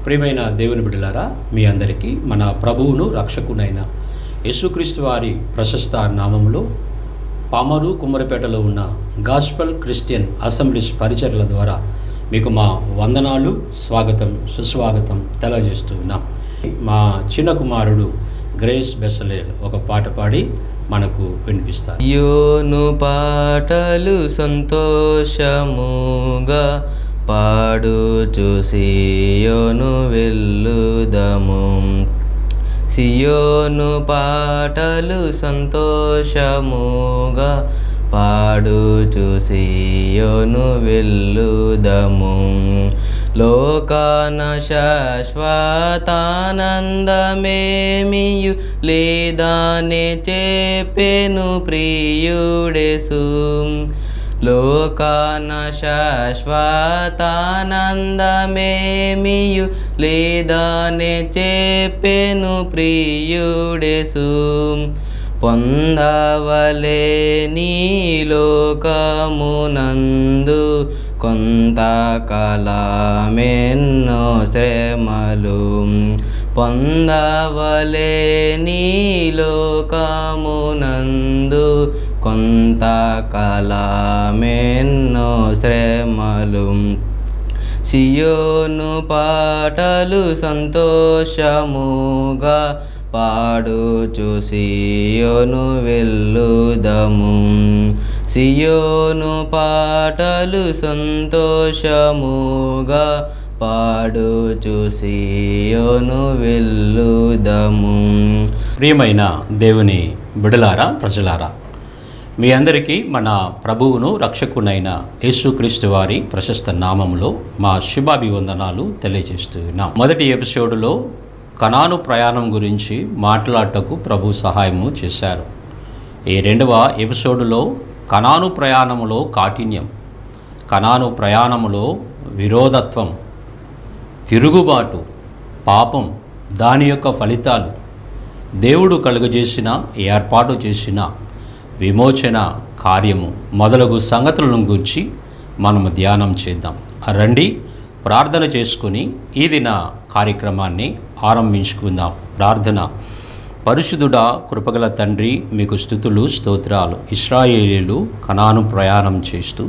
ప్రియమైన దేవుని బిడ్డలారా మీ అందరికీ మన ప్రభువును రక్షకునైన యేసుక్రీస్తు వారి ప్రశస్త నామములో పామరు కుమ్మరిపేటలో ఉన్న గాస్పల్ క్రిస్టియన్ అసెంబ్లీస్ పరిచర్ల ద్వారా మీకు మా వందనాలు స్వాగతం సుస్వాగతం తెలియజేస్తూ ఉన్నాం మా చిన్న కుమారుడు గ్రేస్ బెసలేల్ ఒక పాట పాడి మనకు వినిపిస్తారు యోను పాటలు సంతోషముగా పాడుచు సియోను వెళ్ళుదము సియోను పాటలు సంతోషముగా పాడుచు సియోను వెళ్ళుదము లోకాన శాశ్వతానందమేమియు లేదానే చెప్పెను ప్రియుడెసు లోకాన శాశ్వతానందమేమియు లేదానే చెప్పెను ప్రియుడెసు పొందవలే నీలోకమునందు కొంతకాలమెన్నో శ్రమలు పొందవలే నీలోకమునందు కొంతకాలమెన్నో శ్రమలు సియోను పాటలు సంతోషముగా పాడుచు సియోను వెళ్ళుదము సియోను పాటలు సంతోషముగా పాడుచు సియోను వెళ్ళుదము ప్రియమైన దేవుని బిడలారా ప్రజలారా మీ అందరికీ మన ప్రభువును రక్షకునైన యేసుక్రీస్తు వారి ప్రశస్త నామములో మా శుభాభివందనాలు తెలియజేస్తున్నాం మొదటి ఎపిసోడులో కనాను ప్రయాణం గురించి మాట్లాడటకు ప్రభు సహాయము చేశారు ఈ రెండవ ఎపిసోడులో కనాను ప్రయాణములో కాఠిన్యం కనాను ప్రయాణములో విరోధత్వం తిరుగుబాటు పాపం దాని యొక్క ఫలితాలు దేవుడు కలుగజేసిన ఏర్పాటు చేసిన విమోచన కార్యము మొదలగు సంగతులను గురించి మనము ధ్యానం చేద్దాం రండి ప్రార్థన చేసుకుని ఈ దిన కార్యక్రమాన్ని ఆరంభించుకుందాం ప్రార్థన పరిశుద్ధుడా కృపగల తండ్రి మీకు స్థుతులు స్తోత్రాలు ఇస్రాయేలీలు కనాను ప్రయాణం చేస్తూ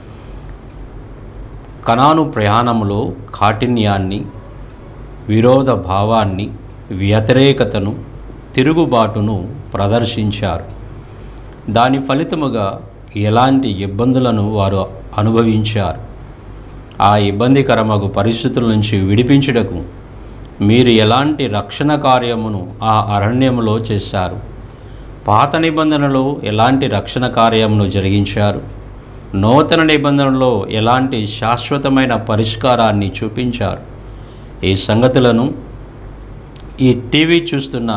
కనాను ప్రయాణంలో కాఠిన్యాన్ని విరోధ భావాన్ని వ్యతిరేకతను తిరుగుబాటును ప్రదర్శించారు దాని ఫలితముగా ఎలాంటి ఇబ్బందులను వారు అనుభవించారు ఆ ఇబ్బందికరమగు పరిస్థితుల నుంచి విడిపించుటకు మీరు ఎలాంటి రక్షణ కార్యమును ఆ అరణ్యములో చేశారు పాత నిబంధనలో ఎలాంటి రక్షణ కార్యమును జరిగించారు నూతన నిబంధనలో ఎలాంటి శాశ్వతమైన పరిష్కారాన్ని చూపించారు ఈ సంగతులను ఈ టీవీ చూస్తున్న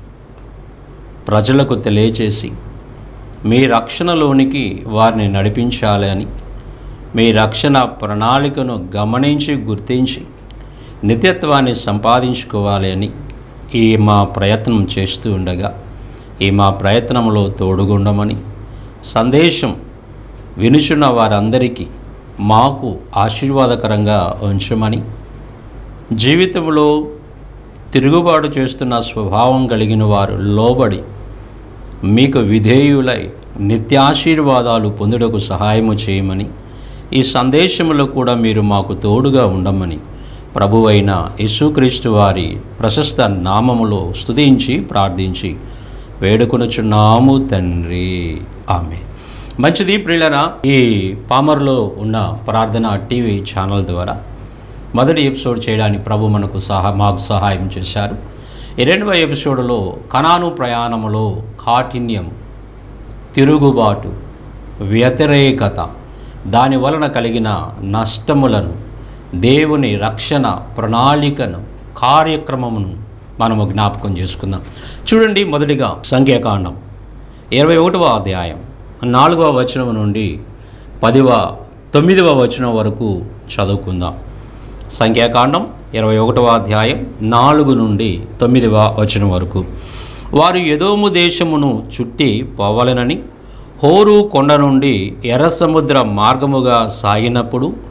ప్రజలకు తెలియచేసి మీ రక్షణలోనికి వారిని నడిపించాలని మీ రక్షణ ప్రణాళికను గమనించి గుర్తించి నిత్యత్వాన్ని సంపాదించుకోవాలి అని ఈ మా ప్రయత్నం చేస్తూ ఉండగా ఈ మా ప్రయత్నంలో తోడుగుండమని సందేశం వినుచున్న వారందరికీ మాకు ఆశీర్వాదకరంగా ఉంచమని జీవితంలో తిరుగుబాటు చేస్తున్న స్వభావం కలిగిన వారు లోబడి మీకు విధేయులై నిత్యాశీర్వాదాలు పొందుటకు సహాయము చేయమని ఈ సందేశంలో కూడా మీరు మాకు తోడుగా ఉండమని ప్రభువైన యేసుక్రీస్తు వారి ప్రశస్త నామములో స్తుతించి ప్రార్థించి వేడుకొనుచున్నాము తండ్రి ఆమె మంచిది ప్రియులరా ఈ పామర్లో ఉన్న ప్రార్థన టీవీ ఛానల్ ద్వారా మొదటి ఎపిసోడ్ చేయడానికి ప్రభు మనకు సహా మాకు సహాయం చేశారు ఈ రెండవ ఎపిసోడ్లో కనాను ప్రయాణములో కాఠిన్యం తిరుగుబాటు వ్యతిరేకత దాని వలన కలిగిన నష్టములను దేవుని రక్షణ ప్రణాళికను కార్యక్రమమును మనము జ్ఞాపకం చేసుకుందాం చూడండి మొదటిగా సంఖ్యాకాండం ఇరవై ఒకటవ అధ్యాయం నాలుగవ వచనం నుండి పదివ తొమ్మిదవ వచనం వరకు చదువుకుందాం సంఖ్యాకాండం ఇరవై ఒకటవ అధ్యాయం నాలుగు నుండి తొమ్మిదవ వచనం వరకు వారు ఎదోము దేశమును చుట్టి పోవలెనని హోరు కొండ నుండి ఎర్ర సముద్ర మార్గముగా సాగినప్పుడు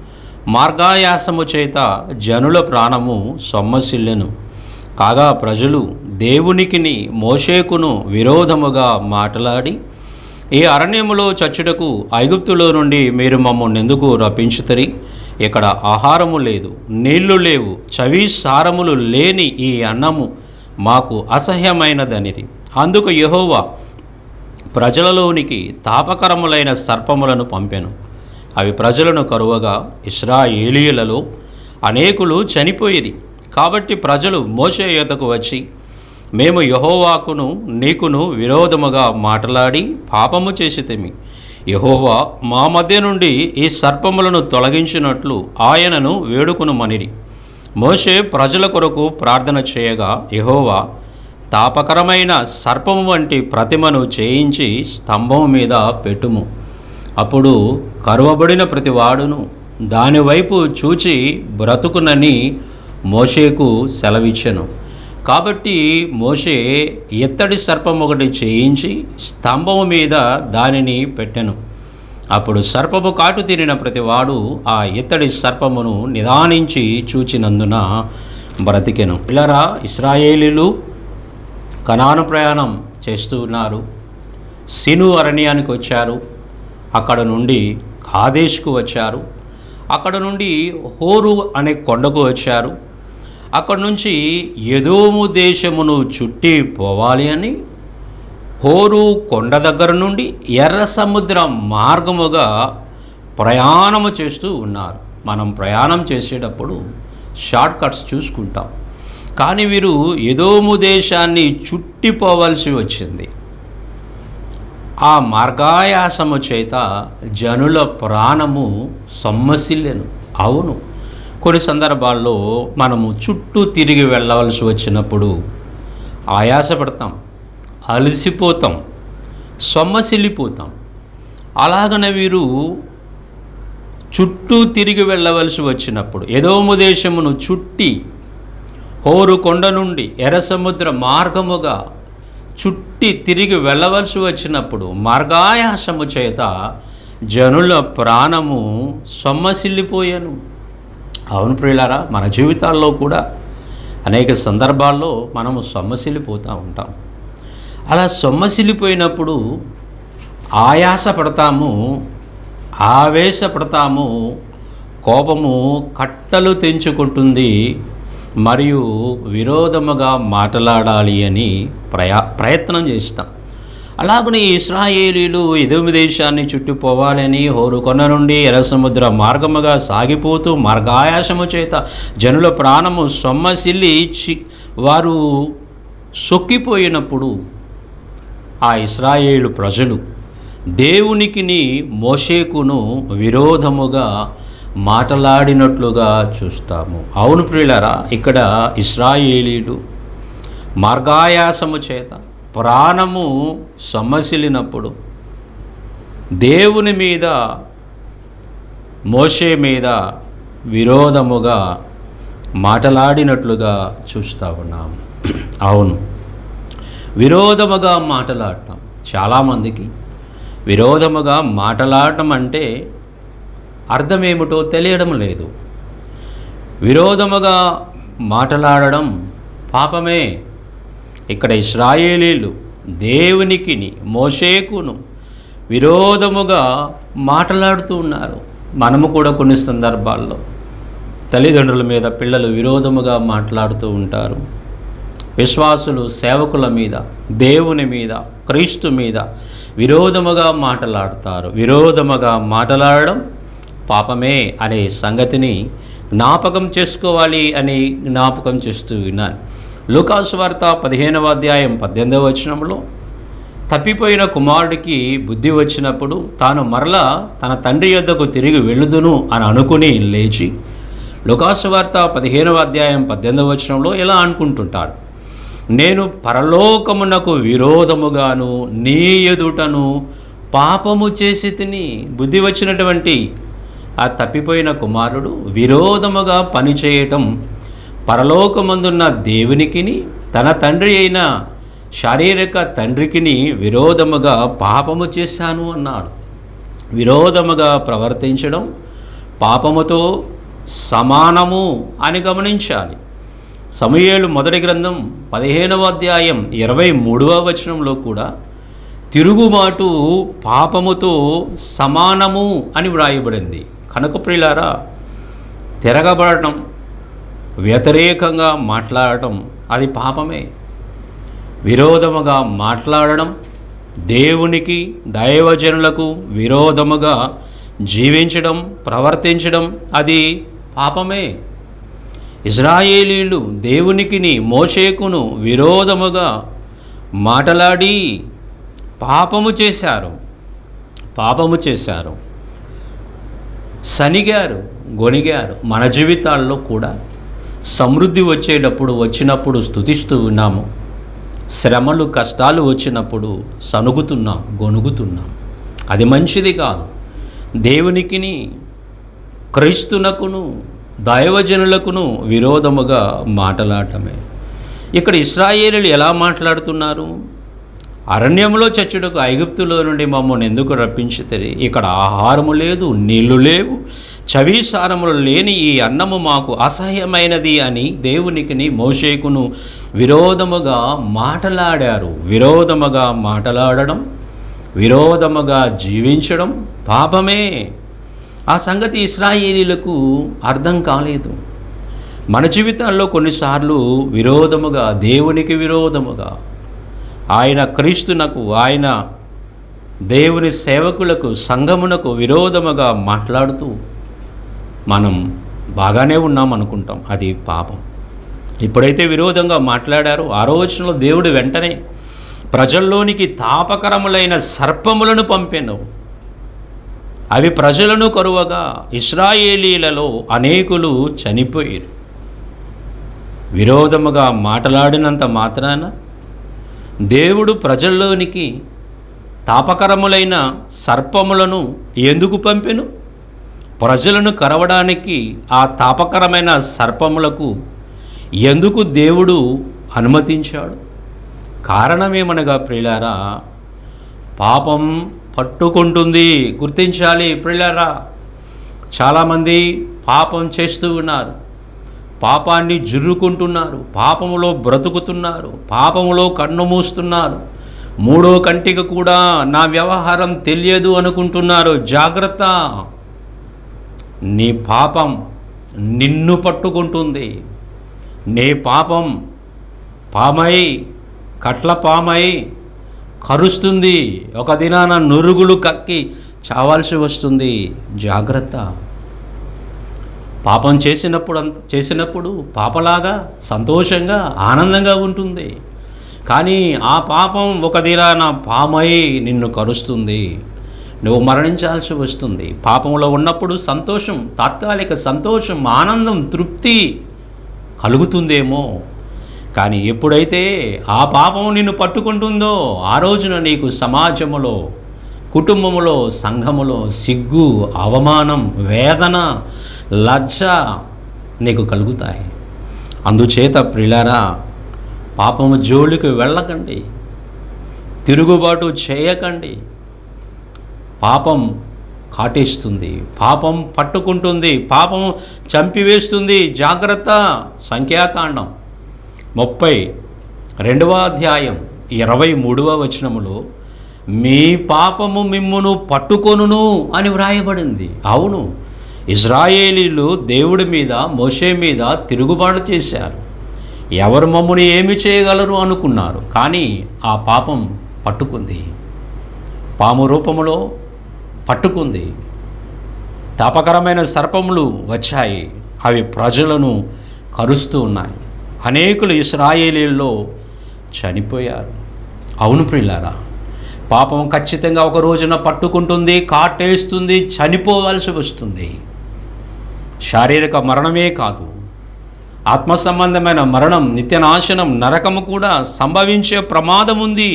మార్గాయాసము చేత జనుల ప్రాణము సొమ్మసిల్లెను కాగా ప్రజలు దేవునికిని మోషేకును విరోధముగా మాట్లాడి ఈ అరణ్యములో చచ్చుటకు ఐగుప్తులో నుండి మీరు మమ్మల్ని ఎందుకు రప్పించుతరి ఇక్కడ ఆహారము లేదు నీళ్లు లేవు చవి సారములు లేని ఈ అన్నము మాకు అసహ్యమైనదనిది అందుకు యెహోవా ప్రజలలోనికి తాపకరములైన సర్పములను పంపెను అవి ప్రజలను కరువగా ఇస్రాయేలీయులలో అనేకులు చనిపోయిరి కాబట్టి ప్రజలు మోషే యొద్దకు వచ్చి మేము యహోవాకును నీకును విరోధముగా మాట్లాడి పాపము చేసితిమి యహోవా మా మధ్య నుండి ఈ సర్పములను తొలగించినట్లు ఆయనను వేడుకును మనిరి మోషే ప్రజల కొరకు ప్రార్థన చేయగా యహోవా తాపకరమైన సర్పము వంటి ప్రతిమను చేయించి స్తంభం మీద పెట్టుము అప్పుడు కరువబడిన ప్రతివాడును దానివైపు చూచి బ్రతుకునని మోషేకు సెలవిచ్చెను కాబట్టి మోషే ఎత్తడి సర్పం ఒకటి చేయించి స్తంభము మీద దానిని పెట్టెను అప్పుడు సర్పము కాటు తిరిగిన ప్రతివాడు ఆ ఇత్తడి సర్పమును నిదానించి చూచినందున బ్రతికెను పిల్లరా ఇస్రాయేలీలు కనాను ప్రయాణం చేస్తూ ఉన్నారు సిను అరణ్యానికి వచ్చారు అక్కడ నుండి కాదేశ్కు వచ్చారు అక్కడ నుండి హోరు అనే కొండకు వచ్చారు అక్కడ నుంచి ఎదోము దేశమును చుట్టి పోవాలి అని హోరు కొండ దగ్గర నుండి ఎర్ర సముద్ర మార్గముగా ప్రయాణము చేస్తూ ఉన్నారు మనం ప్రయాణం చేసేటప్పుడు షార్ట్ కట్స్ చూసుకుంటాం కానీ వీరు ఎదోము దేశాన్ని చుట్టిపోవలసి వచ్చింది ఆ మార్గాయాసము చేత జనుల ప్రాణము సొమ్మసిల్లెను అవును కొన్ని సందర్భాల్లో మనము చుట్టూ తిరిగి వెళ్ళవలసి వచ్చినప్పుడు ఆయాసపడతాం అలసిపోతాం సొమ్మసిల్లిపోతాం అలాగనే వీరు చుట్టూ తిరిగి వెళ్ళవలసి వచ్చినప్పుడు ఎదోము దేశమును చుట్టి హోరు కొండ నుండి ఎర్ర సముద్ర మార్గముగా చుట్టి తిరిగి వెళ్ళవలసి వచ్చినప్పుడు మార్గాయాసము చేత జనుల ప్రాణము సొమ్మసిల్లిపోయాను అవును ప్రియులారా మన జీవితాల్లో కూడా అనేక సందర్భాల్లో మనము సొమ్మసిల్లిపోతూ ఉంటాం అలా సొమ్మసిల్లిపోయినప్పుడు ఆయాస పడతాము ఆవేశపడతాము కోపము కట్టలు తెంచుకుంటుంది మరియు విరోధముగా మాట్లాడాలి అని ప్రయా ప్రయత్నం చేస్తాం అలాగనే ఇస్రాయేలీలు ఎదుమి దేశాన్ని చుట్టుపోవాలని హోరుకొన నుండి ఎర్ర సముద్ర మార్గముగా సాగిపోతూ మార్గాయాసము చేత జనుల ప్రాణము సొమ్మసిల్లి చి వారు సొక్కిపోయినప్పుడు ఆ ఇస్రాయేలు ప్రజలు దేవునికిని మోషేకును విరోధముగా మాటలాడినట్లుగా చూస్తాము అవును ప్రియులరా ఇక్కడ ఇస్రాయేలీలు మార్గాయాసము చేత ప్రాణము సొమ్మసిలినప్పుడు దేవుని మీద మోషే మీద విరోధముగా మాటలాడినట్లుగా చూస్తూ ఉన్నాము అవును విరోధముగా మాటలాడటం చాలామందికి విరోధముగా మాటలాడటం అంటే అర్థమేమిటో తెలియడం లేదు విరోధముగా మాటలాడడం పాపమే ఇక్కడ ఇస్రాయేలీలు దేవునికిని మోషేకును విరోధముగా మాట్లాడుతూ ఉన్నారు మనము కూడా కొన్ని సందర్భాల్లో తల్లిదండ్రుల మీద పిల్లలు విరోధముగా మాట్లాడుతూ ఉంటారు విశ్వాసులు సేవకుల మీద దేవుని మీద క్రీస్తు మీద విరోధముగా మాట్లాడతారు విరోధముగా మాట్లాడడం పాపమే అనే సంగతిని జ్ఞాపకం చేసుకోవాలి అని జ్ఞాపకం చేస్తూ విన్నాను లూకాసు వార్త పదిహేనవ అధ్యాయం పద్దెనిమిదవ వచనంలో తప్పిపోయిన కుమారుడికి బుద్ధి వచ్చినప్పుడు తాను మరలా తన తండ్రి యొద్దకు తిరిగి వెళ్ళుదును అని అనుకుని లేచి లుకాసు వార్త పదిహేనవ అధ్యాయం పద్దెనిమిదవ వచనంలో ఇలా అనుకుంటుంటాడు నేను పరలోకమునకు విరోధముగాను నీ ఎదుటను పాపము చేసి తిని బుద్ధి వచ్చినటువంటి ఆ తప్పిపోయిన కుమారుడు విరోధముగా పనిచేయటం పరలోకమందున్న దేవునికిని తన తండ్రి అయిన శారీరక తండ్రికిని విరోధముగా పాపము చేశాను అన్నాడు విరోధముగా ప్రవర్తించడం పాపముతో సమానము అని గమనించాలి సమయేలు మొదటి గ్రంథం పదిహేనవ అధ్యాయం ఇరవై మూడవ వచనంలో కూడా తిరుగుబాటు పాపముతో సమానము అని వ్రాయబడింది కనుక ప్రియులారా తిరగబడటం వ్యతిరేకంగా మాట్లాడటం అది పాపమే విరోధముగా మాట్లాడడం దేవునికి దైవజనులకు విరోధముగా జీవించడం ప్రవర్తించడం అది పాపమే ఇజ్రాయేలీలు దేవునికిని మోషేకును విరోధముగా మాటలాడి పాపము చేశారు పాపము చేశారు సనిగారు గొనిగారు మన జీవితాల్లో కూడా సమృద్ధి వచ్చేటప్పుడు వచ్చినప్పుడు స్థుతిస్తూ ఉన్నాము శ్రమలు కష్టాలు వచ్చినప్పుడు సనుగుతున్నాం గొనుగుతున్నాం అది మంచిది కాదు దేవునికిని క్రైస్తునకును దైవజనులకును విరోధముగా మాటలాడటమే ఇక్కడ ఇస్రాయేలీలు ఎలా మాట్లాడుతున్నారు అరణ్యంలో చచ్చుటకు ఐగుప్తులో నుండి మమ్మల్ని ఎందుకు రప్పించితే ఇక్కడ ఆహారము లేదు నీళ్లు లేవు చవిసారములు లేని ఈ అన్నము మాకు అసహ్యమైనది అని దేవునికిని మోషేకును విరోధముగా మాటలాడారు విరోధముగా మాటలాడడం విరోధముగా జీవించడం పాపమే ఆ సంగతి ఇస్రాయేలీలకు అర్థం కాలేదు మన జీవితాల్లో కొన్నిసార్లు విరోధముగా దేవునికి విరోధముగా ఆయన క్రీస్తునకు ఆయన దేవుని సేవకులకు సంఘమునకు విరోధముగా మాట్లాడుతూ మనం బాగానే ఉన్నాం అనుకుంటాం అది పాపం ఇప్పుడైతే విరోధంగా మాట్లాడారో ఆరో వచనంలో దేవుడు వెంటనే ప్రజల్లోనికి తాపకరములైన సర్పములను పంపెను అవి ప్రజలను కరువగా ఇస్రాయేలీలలో అనేకులు చనిపోయారు విరోధముగా మాట్లాడినంత మాత్రాన దేవుడు ప్రజల్లోనికి తాపకరములైన సర్పములను ఎందుకు పంపెను ప్రజలను కరవడానికి ఆ తాపకరమైన సర్పములకు ఎందుకు దేవుడు అనుమతించాడు కారణమేమనగా ప్రియులారా పాపం పట్టుకుంటుంది గుర్తించాలి ప్రియులారా చాలామంది పాపం చేస్తూ ఉన్నారు పాపాన్ని జుర్రుకుంటున్నారు పాపములో బ్రతుకుతున్నారు పాపములో కన్ను మూస్తున్నారు మూడో కంటికి కూడా నా వ్యవహారం తెలియదు అనుకుంటున్నారు జాగ్రత్త నీ పాపం నిన్ను పట్టుకుంటుంది నీ పాపం పామై కట్ల పామై కరుస్తుంది ఒక దినాన నురుగులు కక్కి చావాల్సి వస్తుంది జాగ్రత్త పాపం చేసినప్పుడు అంత చేసినప్పుడు పాపలాగా సంతోషంగా ఆనందంగా ఉంటుంది కానీ ఆ పాపం ఒక దినాన పామై నిన్ను కరుస్తుంది నువ్వు మరణించాల్సి వస్తుంది పాపంలో ఉన్నప్పుడు సంతోషం తాత్కాలిక సంతోషం ఆనందం తృప్తి కలుగుతుందేమో కానీ ఎప్పుడైతే ఆ పాపం నిన్ను పట్టుకుంటుందో ఆ రోజున నీకు సమాజములో కుటుంబములో సంఘములో సిగ్గు అవమానం వేదన లజ్జ నీకు కలుగుతాయి అందుచేత ప్రిలారా పాపము జోలికి వెళ్ళకండి తిరుగుబాటు చేయకండి పాపం కాటేస్తుంది పాపం పట్టుకుంటుంది పాపం చంపివేస్తుంది జాగ్రత్త సంఖ్యాకాండం ముప్పై రెండవ అధ్యాయం ఇరవై మూడవ వచనములో మీ పాపము మిమ్మును పట్టుకొనును అని వ్రాయబడింది అవును ఇజ్రాయేలీలు దేవుడి మీద మోషే మీద తిరుగుబాటు చేశారు ఎవరు మమ్ముని ఏమి చేయగలరు అనుకున్నారు కానీ ఆ పాపం పట్టుకుంది పాము రూపములో పట్టుకుంది తాపకరమైన సర్పములు వచ్చాయి అవి ప్రజలను కరుస్తూ ఉన్నాయి అనేకులు ఇస్రాయేలీల్లో చనిపోయారు అవును ప్రిల్లారా పాపం ఖచ్చితంగా ఒక రోజున పట్టుకుంటుంది కాటేస్తుంది చనిపోవాల్సి వస్తుంది శారీరక మరణమే కాదు ఆత్మ సంబంధమైన మరణం నిత్యనాశనం నరకము కూడా సంభవించే ప్రమాదం ఉంది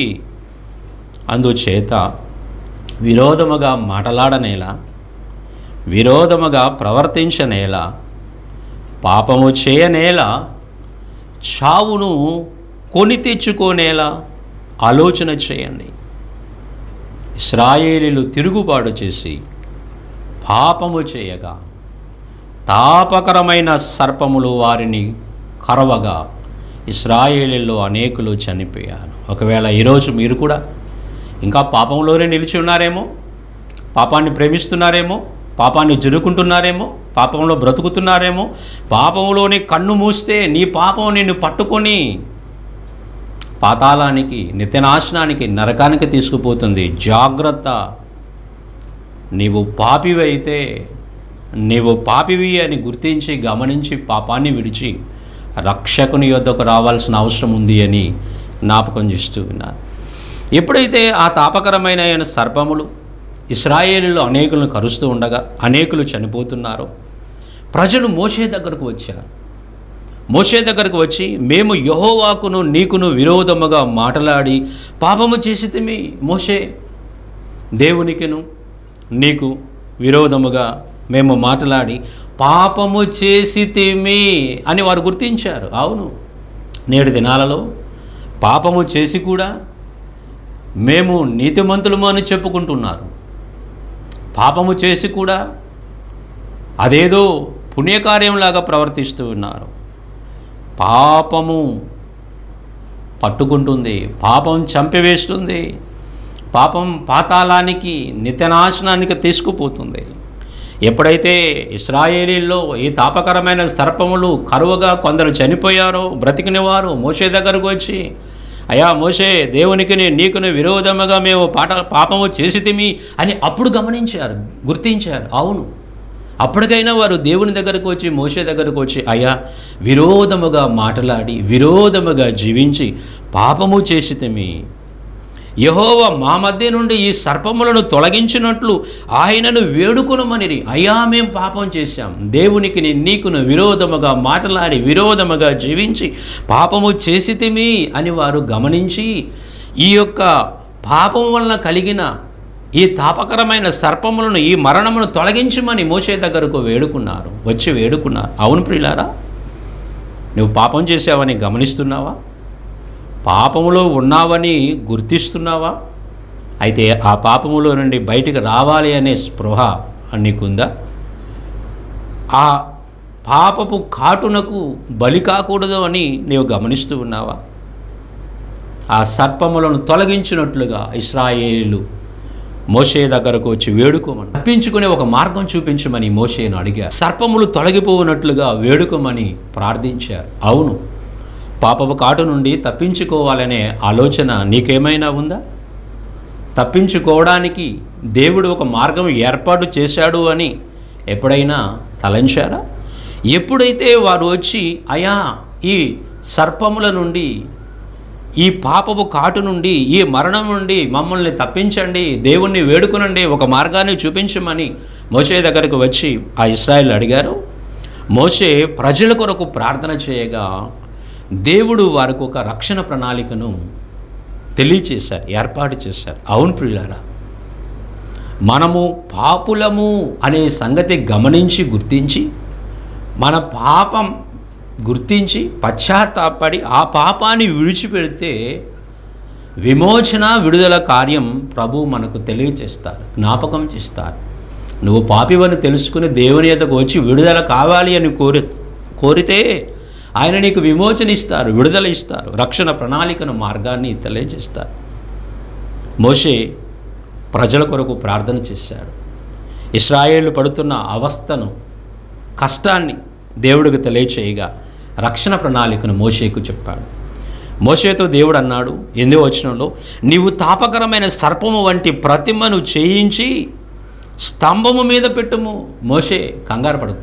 అందుచేత విరోధముగా మాటలాడనేలా విరోధముగా ప్రవర్తించనేలా పాపము చేయనేలా చావును కొని తెచ్చుకోనేలా ఆలోచన చేయండి ఇస్రాయేలీలు తిరుగుబాటు చేసి పాపము చేయగా తాపకరమైన సర్పములు వారిని కరవగా ఇస్రాయేలీలో అనేకులు చనిపోయారు ఒకవేళ ఈరోజు మీరు కూడా ఇంకా పాపంలోనే నిలిచి ఉన్నారేమో పాపాన్ని ప్రేమిస్తున్నారేమో పాపాన్ని జరుకుంటున్నారేమో పాపంలో బ్రతుకుతున్నారేమో పాపంలోనే కన్ను మూస్తే నీ పాపం నిన్ను పట్టుకొని పాతాళానికి నిత్యనాశనానికి నరకానికి తీసుకుపోతుంది జాగ్రత్త నీవు పాపివి అయితే నీవు పాపివి అని గుర్తించి గమనించి పాపాన్ని విడిచి రక్షకుని యొద్దకు రావాల్సిన అవసరం ఉంది అని జ్ఞాపకం చేస్తూ ఉన్నారు ఎప్పుడైతే ఆ తాపకరమైన ఆయన సర్పములు ఇస్రాయేలీలో అనేకులను కరుస్తూ ఉండగా అనేకులు చనిపోతున్నారో ప్రజలు మోషే దగ్గరకు వచ్చారు మోషే దగ్గరకు వచ్చి మేము యహోవాకును నీకును విరోధముగా మాటలాడి పాపము చేసితిమి మోషే దేవునికిను నీకు విరోధముగా మేము మాట్లాడి పాపము చేసితిమి అని వారు గుర్తించారు అవును నేడు దినాలలో పాపము చేసి కూడా మేము నీతిమంతులము అని చెప్పుకుంటున్నారు పాపము చేసి కూడా అదేదో పుణ్యకార్యంలాగా ప్రవర్తిస్తూ ఉన్నారు పాపము పట్టుకుంటుంది పాపం చంపివేస్తుంది పాపం పాతాళానికి నిత్యనాశనానికి తీసుకుపోతుంది ఎప్పుడైతే ఇస్రాయేలీల్లో ఈ తాపకరమైన సర్పములు కరువుగా కొందరు చనిపోయారో బ్రతికిన వారు మోసే దగ్గరకు వచ్చి అయా మోసే దేవునికిని నీకుని విరోధముగా మేము పాట పాపము చేసితిమి అని అప్పుడు గమనించారు గుర్తించారు అవును అప్పటికైనా వారు దేవుని దగ్గరకు వచ్చి మోసే దగ్గరకు వచ్చి అయ్యా విరోధముగా మాట్లాడి విరోధముగా జీవించి పాపము చేసితిమి యహోవ మా మధ్య నుండి ఈ సర్పములను తొలగించినట్లు ఆయనను వేడుకొనమనిరి అయ్యా మేం పాపం చేశాం దేవునికి నీకును విరోధముగా మాట్లాడి విరోధముగా జీవించి పాపము చేసితిమి అని వారు గమనించి ఈ యొక్క పాపం వలన కలిగిన ఈ తాపకరమైన సర్పములను ఈ మరణమును తొలగించమని మోసే దగ్గరకు వేడుకున్నారు వచ్చి వేడుకున్నారు అవును ప్రియులారా నువ్వు పాపం చేసావని గమనిస్తున్నావా పాపములో ఉన్నావని గుర్తిస్తున్నావా అయితే ఆ పాపములో నుండి బయటికి రావాలి అనే స్పృహ నీకుందా ఆ పాపపు కాటునకు బలి కాకూడదు అని నీవు గమనిస్తూ ఉన్నావా ఆ సర్పములను తొలగించినట్లుగా ఇస్రాయేలీలు మోషే దగ్గరకు వచ్చి వేడుకోమని తప్పించుకునే ఒక మార్గం చూపించమని మోషేను అడిగారు సర్పములు తొలగిపోనట్లుగా వేడుకోమని ప్రార్థించారు అవును పాపపు కాటు నుండి తప్పించుకోవాలనే ఆలోచన నీకేమైనా ఉందా తప్పించుకోవడానికి దేవుడు ఒక మార్గం ఏర్పాటు చేశాడు అని ఎప్పుడైనా తలంచారా ఎప్పుడైతే వారు వచ్చి అయా ఈ సర్పముల నుండి ఈ పాపపు కాటు నుండి ఈ మరణం నుండి మమ్మల్ని తప్పించండి దేవుణ్ణి వేడుకునండి ఒక మార్గాన్ని చూపించమని మోషే దగ్గరకు వచ్చి ఆ ఇస్రాయిల్ అడిగారు మోషే ప్రజల కొరకు ప్రార్థన చేయగా దేవుడు వారికి ఒక రక్షణ ప్రణాళికను తెలియచేశారు ఏర్పాటు చేశారు అవును ప్రియులారా మనము పాపులము అనే సంగతి గమనించి గుర్తించి మన పాపం గుర్తించి పశ్చాత్తాపడి ఆ పాపాన్ని విడిచిపెడితే విమోచన విడుదల కార్యం ప్రభు మనకు తెలియచేస్తారు జ్ఞాపకం చేస్తారు నువ్వు పాపివని తెలుసుకుని దేవుని యొద్దకు వచ్చి విడుదల కావాలి అని కోరి కోరితే ఆయన నీకు విమోచన ఇస్తారు విడుదల ఇస్తారు రక్షణ ప్రణాళికను మార్గాన్ని తెలియజేస్తారు మోషే ప్రజల కొరకు ప్రార్థన చేశాడు ఇస్రాయేళ్లు పడుతున్న అవస్థను కష్టాన్ని దేవుడికి తెలియచేయగా రక్షణ ప్రణాళికను మోషేకు చెప్పాడు మోషేతో దేవుడు అన్నాడు ఎందో వచనంలో నీవు తాపకరమైన సర్పము వంటి ప్రతిమను చేయించి స్తంభము మీద పెట్టుము మోషే కంగారు పడకు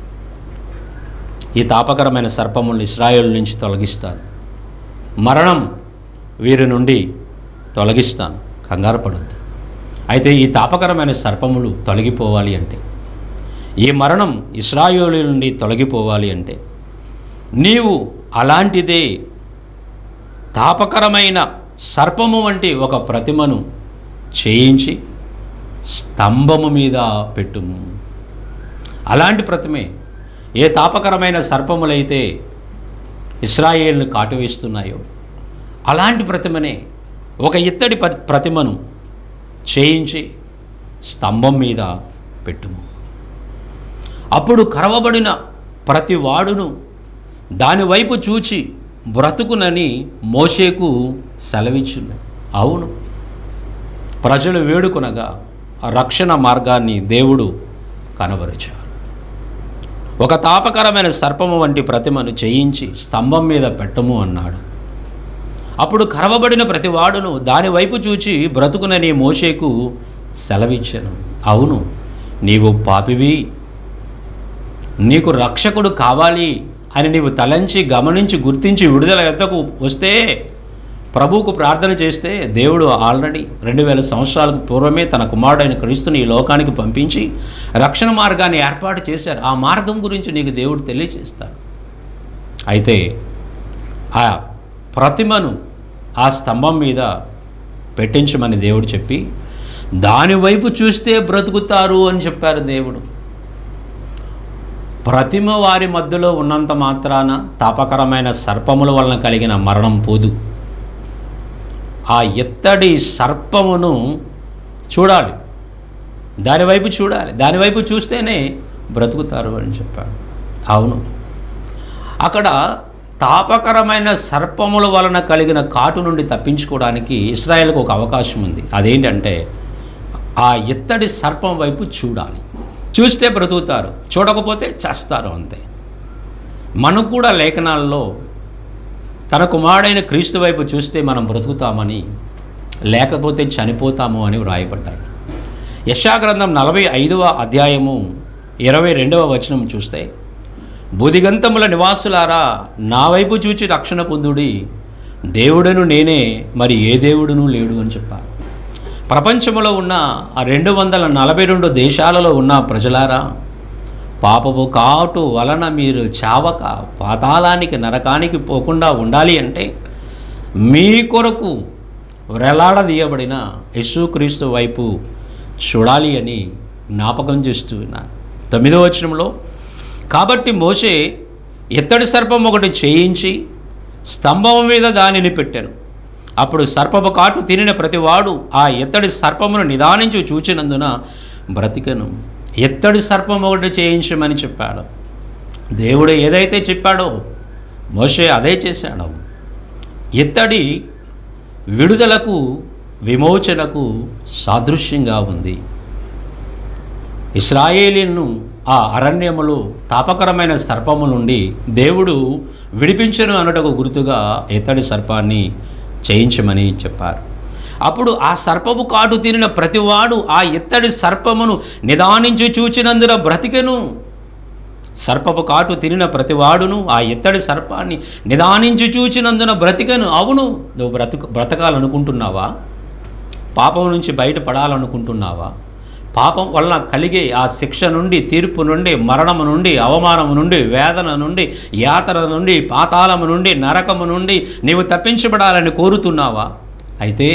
ఈ తాపకరమైన సర్పములను ఇస్రాయేల్ నుంచి తొలగిస్తాను మరణం వీరి నుండి తొలగిస్తాను కంగారు పడద్దు అయితే ఈ తాపకరమైన సర్పములు తొలగిపోవాలి అంటే ఈ మరణం ఇస్రాయోలు నుండి తొలగిపోవాలి అంటే నీవు అలాంటిదే తాపకరమైన సర్పము వంటి ఒక ప్రతిమను చేయించి స్తంభము మీద పెట్టుము అలాంటి ప్రతిమే ఏ తాపకరమైన సర్పములైతే ఇస్రాయేల్ను కాటువేస్తున్నాయో అలాంటి ప్రతిమనే ఒక ఇత్తడి ప- ప్రతిమను చేయించి స్తంభం మీద పెట్టుము అప్పుడు కరవబడిన ప్రతి వాడును దానివైపు చూచి బ్రతుకునని మోషేకు సెలవిచ్చును అవును ప్రజలు వేడుకొనగా ఆ రక్షణ మార్గాన్ని దేవుడు కనబరిచారు ఒక తాపకరమైన సర్పము వంటి ప్రతిమను చేయించి స్తంభం మీద పెట్టము అన్నాడు అప్పుడు కరవబడిన ప్రతి వాడును దానివైపు చూచి బ్రతుకునని మోషేకు సెలవిచ్చాను అవును నీవు పాపివి నీకు రక్షకుడు కావాలి అని నీవు తలంచి గమనించి గుర్తించి విడుదల ఎత్తకు వస్తే ప్రభువుకు ప్రార్థన చేస్తే దేవుడు ఆల్రెడీ రెండు వేల సంవత్సరాలకు పూర్వమే తన కుమారుడైన క్రీస్తుని ఈ లోకానికి పంపించి రక్షణ మార్గాన్ని ఏర్పాటు చేశారు ఆ మార్గం గురించి నీకు దేవుడు తెలియచేస్తాడు అయితే ఆ ప్రతిమను ఆ స్తంభం మీద పెట్టించమని దేవుడు చెప్పి దాని వైపు చూస్తే బ్రతుకుతారు అని చెప్పారు దేవుడు ప్రతిమ వారి మధ్యలో ఉన్నంత మాత్రాన తాపకరమైన సర్పముల వలన కలిగిన మరణం పోదు ఆ ఎత్తడి సర్పమును చూడాలి దానివైపు చూడాలి దానివైపు చూస్తేనే బ్రతుకుతారు అని చెప్పాడు అవును అక్కడ తాపకరమైన సర్పముల వలన కలిగిన కాటు నుండి తప్పించుకోవడానికి ఇస్రాయేల్కి ఒక అవకాశం ఉంది అదేంటంటే ఆ ఎత్తడి సర్పం వైపు చూడాలి చూస్తే బ్రతుకుతారు చూడకపోతే చేస్తారు అంతే మనకు కూడా లేఖనాల్లో తన కుమారుడైన క్రీస్తు వైపు చూస్తే మనం బ్రతుకుతామని లేకపోతే చనిపోతాము అని వ్రాయబడ్డాయి యశాగ్రంథం నలభై ఐదవ అధ్యాయము ఇరవై రెండవ వచనం చూస్తే బుదిగంతముల నివాసులారా నా వైపు చూచి రక్షణ పొందుడి దేవుడను నేనే మరి ఏ దేవుడును లేడు అని చెప్పారు ప్రపంచంలో ఉన్న ఆ రెండు వందల నలభై రెండు దేశాలలో ఉన్న ప్రజలారా పాపపు కాటు వలన మీరు చావక పాతాళానికి నరకానికి పోకుండా ఉండాలి అంటే మీ కొరకు వ్రేలాడదీయబడిన యేసుక్రీస్తు వైపు చూడాలి అని జ్ఞాపకం చేస్తూ ఉన్నారు తొమ్మిదో వచనంలో కాబట్టి మోషే ఎత్తడి సర్పం ఒకటి చేయించి స్తంభం మీద దానిని పెట్టాను అప్పుడు సర్పపు కాటు తినిన ప్రతివాడు ఆ ఎత్తడి సర్పమును నిదానించి చూచినందున బ్రతికను ఎత్తడి సర్పం ఒకటి చేయించమని చెప్పాడు దేవుడు ఏదైతే చెప్పాడో మోషే అదే చేశాడు ఎత్తడి విడుదలకు విమోచనకు సాదృశ్యంగా ఉంది ఇస్రాయేలీలను ఆ అరణ్యములో తాపకరమైన సర్పము నుండి దేవుడు విడిపించను అనటకు గుర్తుగా ఎత్తడి సర్పాన్ని చేయించమని చెప్పారు అప్పుడు ఆ సర్పము కాటు తినిన ప్రతివాడు ఆ ఎత్తడి సర్పమును నిదానించి చూచినందున బ్రతికెను సర్పపు కాటు తినిన ప్రతివాడును ఆ ఎత్తడి సర్పాన్ని నిదానించి చూచినందున బ్రతికెను అవును నువ్వు బ్రతుకు బ్రతకాలనుకుంటున్నావా పాపం నుంచి బయటపడాలనుకుంటున్నావా పాపం వలన కలిగే ఆ శిక్ష నుండి తీర్పు నుండి మరణము నుండి అవమానము నుండి వేదన నుండి యాతన నుండి పాతాళము నుండి నరకము నుండి నీవు తప్పించబడాలని కోరుతున్నావా అయితే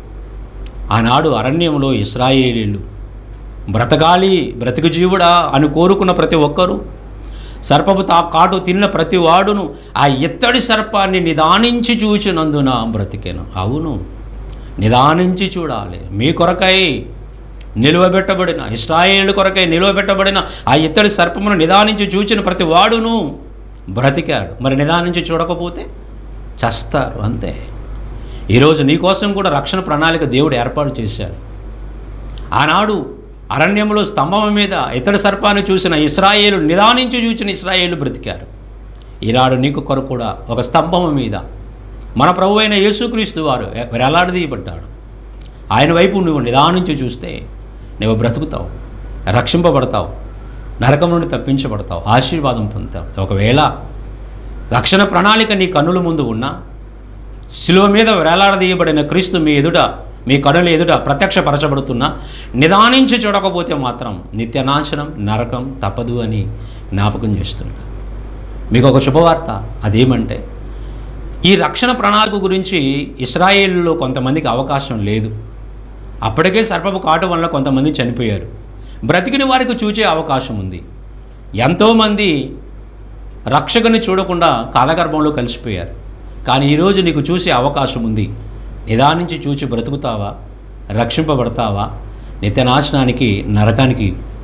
ఆనాడు అరణ్యంలో ఇస్రాయేలీలు బ్రతకాలి బ్రతుకు జీవుడా అని కోరుకున్న ప్రతి ఒక్కరూ సర్పపు తా కాటు తిన్న ప్రతి వాడును ఆ ఎత్తడి సర్పాన్ని నిదానించి చూచినందున బ్రతికెను అవును నిదానించి చూడాలి మీ కొరకై నిలువబెట్టబడిన ఇస్రాయేలు కొరకై నిలువబెట్టబడిన ఆ ఇత్తడి సర్పమును నిదానించి చూచిన ప్రతి వాడును బ్రతికాడు మరి నిదానించి చూడకపోతే చస్తారు అంతే ఈరోజు నీకోసం కూడా రక్షణ ప్రణాళిక దేవుడు ఏర్పాటు చేశాడు ఆనాడు అరణ్యంలో స్తంభం మీద ఇతడి సర్పాన్ని చూసిన ఇస్రాయేలు నిదానించి చూసిన ఇస్రాయేలు బ్రతికారు ఈనాడు నీకు కొరకు కూడా ఒక స్తంభం మీద మన ప్రభు అయిన యేసుక్రీస్తు వారు వేలాడదీయబడ్డాడు ఆయన వైపు నువ్వు నిదానించి చూస్తే నువ్వు బ్రతుకుతావు రక్షింపబడతావు నరకం నుండి తప్పించబడతావు ఆశీర్వాదం పొందుతావు ఒకవేళ రక్షణ ప్రణాళిక నీ కన్నుల ముందు ఉన్నా శిలువ మీద వేలాడదీయబడిన క్రీస్తు మీ ఎదుట మీ కనుల ఎదుట ప్రత్యక్షపరచబడుతున్నా నిదానించి చూడకపోతే మాత్రం నిత్యనాశనం నరకం తప్పదు అని జ్ఞాపకం చేస్తున్నా మీకు ఒక శుభవార్త అదేమంటే ఈ రక్షణ ప్రణాళిక గురించి ఇస్రాయేల్లో కొంతమందికి అవకాశం లేదు అప్పటికే సర్పపు కాటు వల్ల కొంతమంది చనిపోయారు బ్రతికిన వారికి చూచే అవకాశం ఉంది ఎంతోమంది రక్షకుని చూడకుండా కాలగర్భంలో కలిసిపోయారు కానీ ఈరోజు నీకు చూసే అవకాశం ఉంది నిదానించి చూచి బ్రతుకుతావా రక్షింపబడతావా నిత్యనాశనానికి నరకానికి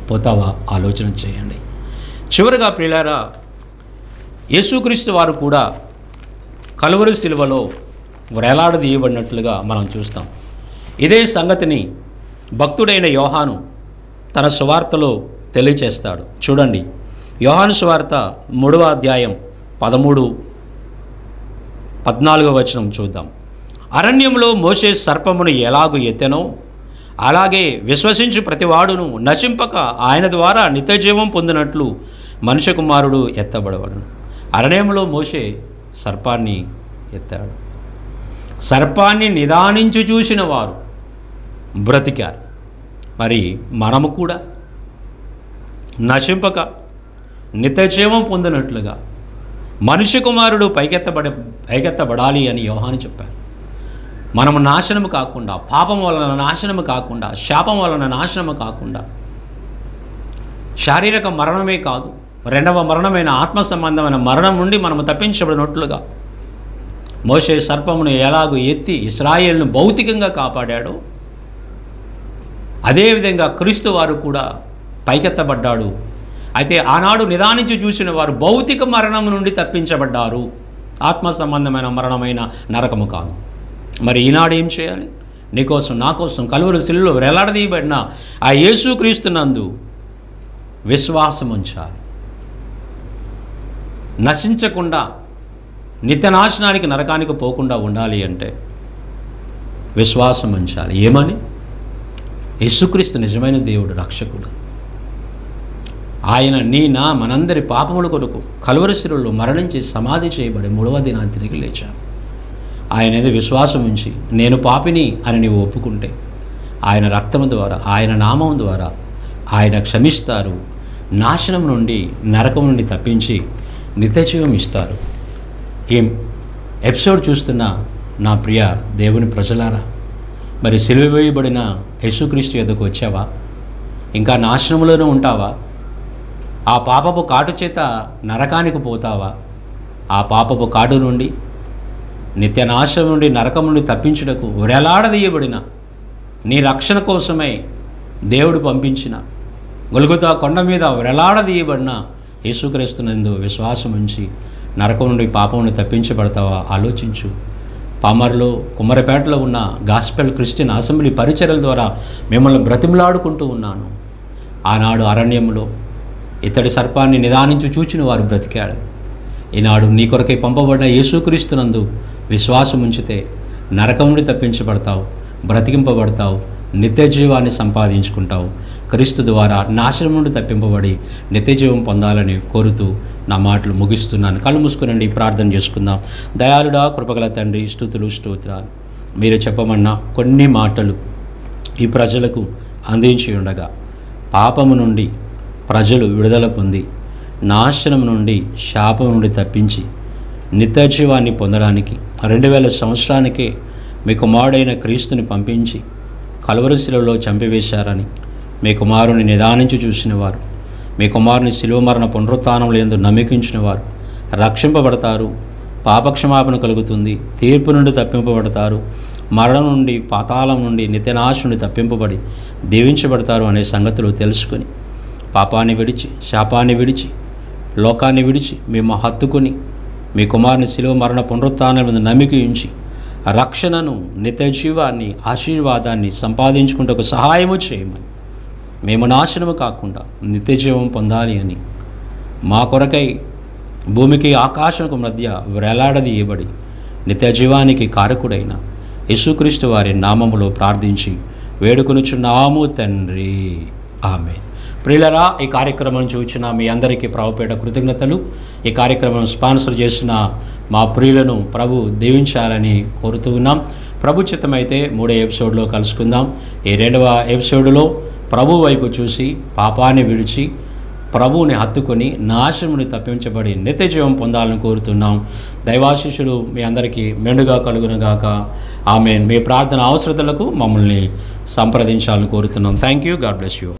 పోతావా ఆలోచన చేయండి చివరిగా ప్రియులారా యేసుక్రీస్తు వారు కూడా కలువరి శిలువలో వేలాడదీయబడినట్లుగా మనం చూస్తాం ఇదే సంగతిని భక్తుడైన యోహాను తన సువార్తలో తెలియచేస్తాడు చూడండి యోహాను సువార్త మూడవ అధ్యాయం పదమూడు పద్నాలుగో వచనం చూద్దాం అరణ్యంలో మోసే సర్పమును ఎలాగు ఎత్తెనో అలాగే విశ్వసించు ప్రతివాడును నశింపక ఆయన ద్వారా నిత్యజీవం పొందినట్లు మనుష్య కుమారుడు ఎత్తబడవలను అరణ్యంలో మోసే సర్పాన్ని ఎత్తాడు సర్పాన్ని నిదానించి చూసిన వారు బ్రతికారు మరి మనము కూడా నశింపక నిత్యజీవం పొందినట్లుగా మనుష్య కుమారుడు పైకెత్తబడ పైకెత్తబడాలి అని యోహాను చెప్పారు మనము నాశనము కాకుండా పాపం వలన నాశనము కాకుండా శాపం వలన నాశనము కాకుండా శారీరక మరణమే కాదు రెండవ మరణమైన ఆత్మ సంబంధమైన మరణం నుండి మనము తప్పించబడినట్లుగా మోషే సర్పమును ఎలాగో ఎత్తి ఇస్రాయేల్ను భౌతికంగా కాపాడాడో అదేవిధంగా క్రీస్తు వారు కూడా పైకెత్తబడ్డాడు అయితే ఆనాడు నిదానించి చూసిన వారు భౌతిక మరణం నుండి తప్పించబడ్డారు ఆత్మ సంబంధమైన మరణమైన నరకము కాదు మరి ఈనాడు ఏం చేయాలి నీకోసం నా కోసం కలువరు శిల్లులో వేలాడదీయబడిన ఆ యేసుక్రీస్తునందు విశ్వాసం ఉంచాలి నశించకుండా నిత్యనాశనానికి నరకానికి పోకుండా ఉండాలి అంటే విశ్వాసం ఉంచాలి ఏమని యేసుక్రీస్తు నిజమైన దేవుడు రక్షకుడు ఆయన నీ నా మనందరి పాపముల కొరకు కలువరశిరుల్లో మరణించి సమాధి చేయబడి మూడవ దినాన్ని తిరిగి లేచాడు ఆయన ఏదో విశ్వాసం ఉంచి నేను పాపిని అని నీవు ఒప్పుకుంటే ఆయన రక్తము ద్వారా ఆయన నామం ద్వారా ఆయన క్షమిస్తారు నాశనం నుండి నరకం నుండి తప్పించి నిత్యజీవం ఇస్తారు ఈ ఎపిసోడ్ చూస్తున్న నా ప్రియ దేవుని ప్రజలారా మరి సిలువ వేయబడిన యేసుక్రీస్తు ఎదుకు వచ్చావా ఇంకా నాశనంలోనే ఉంటావా ఆ పాపపు కాటు చేత నరకానికి పోతావా ఆ పాపపు కాటు నుండి నిత్యనాశం నుండి నరకం నుండి తప్పించుటకు వేలాడదీయబడిన నీ రక్షణ కోసమై దేవుడు పంపించిన గొలుగుతా కొండ మీద వేలాడదీయబడిన యేసుక్రీస్తునందు విశ్వాసం ఉంచి నరకం నుండి పాపం నుండి తప్పించబడతావా ఆలోచించు పామర్లో కుమ్మరపేటలో ఉన్న గాస్పెల్ క్రిస్టియన్ అసెంబ్లీ పరిచర్యల ద్వారా మిమ్మల్ని బ్రతిమలాడుకుంటూ ఉన్నాను ఆనాడు అరణ్యంలో ఇతడి సర్పాన్ని నిదానించి చూచిన వారు బ్రతికాడు ఈనాడు నీ కొరకై పంపబడిన యేసుక్రీస్తునందు విశ్వాసం ఉంచితే నరకం నుండి తప్పించబడతావు బ్రతికింపబడతావు నిత్య జీవాన్ని సంపాదించుకుంటావు క్రీస్తు ద్వారా నాశనం నుండి తప్పింపబడి నిత్య జీవం పొందాలని కోరుతూ నా మాటలు ముగిస్తున్నాను కళ్ళు మూసుకునండి ప్రార్థన చేసుకుందాం దయాళుడా కృపగల తండ్రి స్థుతులు స్తోత్రాలు మీరు చెప్పమన్న కొన్ని మాటలు ఈ ప్రజలకు అందించి ఉండగా పాపము నుండి ప్రజలు విడుదల పొంది నాశనం నుండి శాపం నుండి తప్పించి నిత్యజీవాన్ని పొందడానికి రెండు వేల సంవత్సరానికే మీ కుమారుడైన క్రీస్తుని పంపించి కలవరశిలలో చంపివేశారని మీ కుమారుని నిదానించి చూసిన వారు మీ కుమారుని శిలువ మరణ పునరుత్థానంలో ఎందు నమ్మకించిన వారు రక్షింపబడతారు పాపక్షమాపణ కలుగుతుంది తీర్పు నుండి తప్పింపబడతారు మరణం నుండి పాతాళం నుండి నిత్యనాశం నుండి తప్పింపబడి దీవించబడతారు అనే సంగతులు తెలుసుకొని పాపాన్ని విడిచి శాపాన్ని విడిచి లోకాన్ని విడిచి మేము హత్తుకొని మీ కుమారుని శిలువ మరణ పునరుత్థానం మీద నమ్మిక ఉంచి రక్షణను నిత్య జీవాన్ని ఆశీర్వాదాన్ని సంపాదించుకుంటకు సహాయము చేయమని మేము నాశనము కాకుండా నిత్య జీవం పొందాలి అని మా కొరకై భూమికి ఆకాశంకు మధ్య వేలాడదీయబడి నిత్య జీవానికి కారకుడైన యేసుక్రీస్తు వారి నామములో ప్రార్థించి వేడుకొనుచున్నాము తండ్రి ఆమె ప్రియులరా ఈ కార్యక్రమం చూచిన మీ అందరికీ ప్రభుపేట కృతజ్ఞతలు ఈ కార్యక్రమం స్పాన్సర్ చేసిన మా ప్రియులను ప్రభు దీవించాలని కోరుతూ ఉన్నాం ప్రభు చిత్తమైతే మూడో ఎపిసోడ్లో కలుసుకుందాం ఈ రెండవ ఎపిసోడ్లో ప్రభు వైపు చూసి పాపాన్ని విడిచి ప్రభువుని హత్తుకొని నాశముని తప్పించబడి నిత్య జీవం పొందాలని కోరుతున్నాం దైవాశిష్యులు మీ అందరికీ మెండుగా కలుగునుగాక ఆమె మీ ప్రార్థన అవసరతలకు మమ్మల్ని సంప్రదించాలని కోరుతున్నాం thank you God bless you